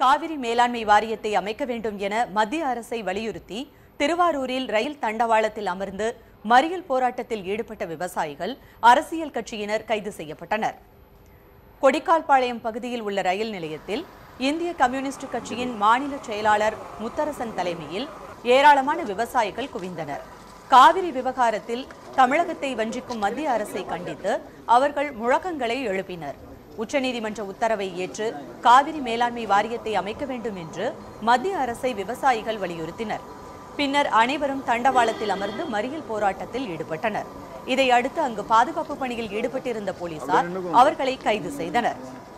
காவிரி மேலாண்மை வாரியத்தை அமைக்க வேண்டும் என மத்திய அரசை வலியுறுத்தி திருவாரூரில் ரயில் தண்டவாளத்தில் அமர்ந்து மறியல் போராட்டத்தில் ஈடுபட்ட விவசாயிகள் அரசியல் கட்சியினர் கைது செய்யப்பட்டனர் கொடிக்கால்பாளையம் பகுதியில் உள்ள ரயில் நிலையத்தில் இந்திய கம்யூனிஸ்ட் கட்சியின் மாநில செயலாளர் முத்தரசன் தலைமையில் ஏராளமான விவசாயிகள் குவிந்தனர் காவிரி விவகாரத்தில் தமிழகத்தை வஞ்சிக்கும் மத்திய அரசை கண்டித்து அவர்கள் முழக்கங்களை எழுப்பினர் உச்சநீதிமன்ற உத்தரவை ஏற்று காவிரி மேலாண்மை வாரியத்தை அமைக்க வேண்டும் என்று மத்திய அரசை விவசாயிகள் வலியுறுத்தினர் பின்னர் அனைவரும் தண்டவாளத்தில் அமர்ந்து மறியல் போராட்டத்தில் ஈடுபட்டனர் இதை அடுத்து அங்கு பாதுகாப்பு பணியில் ஈடுபட்டிருந்த போலீசார் அவர்களை கைது செய்தனர்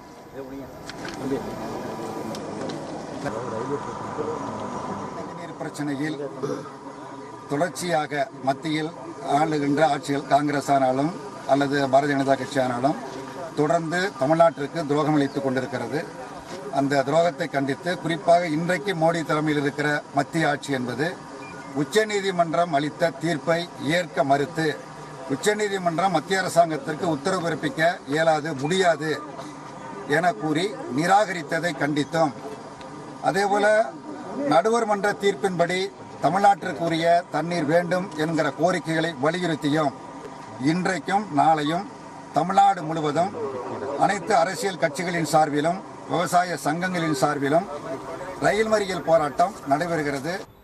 நீர் பிரச்சனையில் தொடர்ச்சியாக மத்தியில் ஆளுகின்ற ஆட்சிகள் காங்கிரஸ் ஆனாலும் அல்லது பாரதிய ஜனதா கட்சி ஆனாலும் தொடர்ந்து தமிழ்நாட்டிற்கு துரோகம் அளித்துக் கொண்டிருக்கிறது அந்த துரோகத்தை கண்டித்து குறிப்பாக இன்றைக்கு மோடி தலைமையில் இருக்கிற மத்திய ஆட்சி என்பது உச்சநீதிமன்றம் அளித்த தீர்ப்பை ஏற்க மறுத்து உச்சநீதிமன்றம் மத்திய அரசாங்கத்திற்கு உத்தரவு பிறப்பிக்க இயலாது முடியாது என கூறி நிராகரித்ததை கண்டித்தோம் அதேபோல நடுவர் மன்ற தீர்ப்பின்படி தமிழ்நாட்டிற்குரிய தண்ணீர் வேண்டும் என்கிற கோரிக்கைகளை வலியுறுத்தியும் இன்றைக்கும் நாளையும் தமிழ்நாடு முழுவதும் அனைத்து அரசியல் கட்சிகளின் சார்பிலும் விவசாய சங்கங்களின் சார்பிலும் ரயில் மறியல் போராட்டம் நடைபெறுகிறது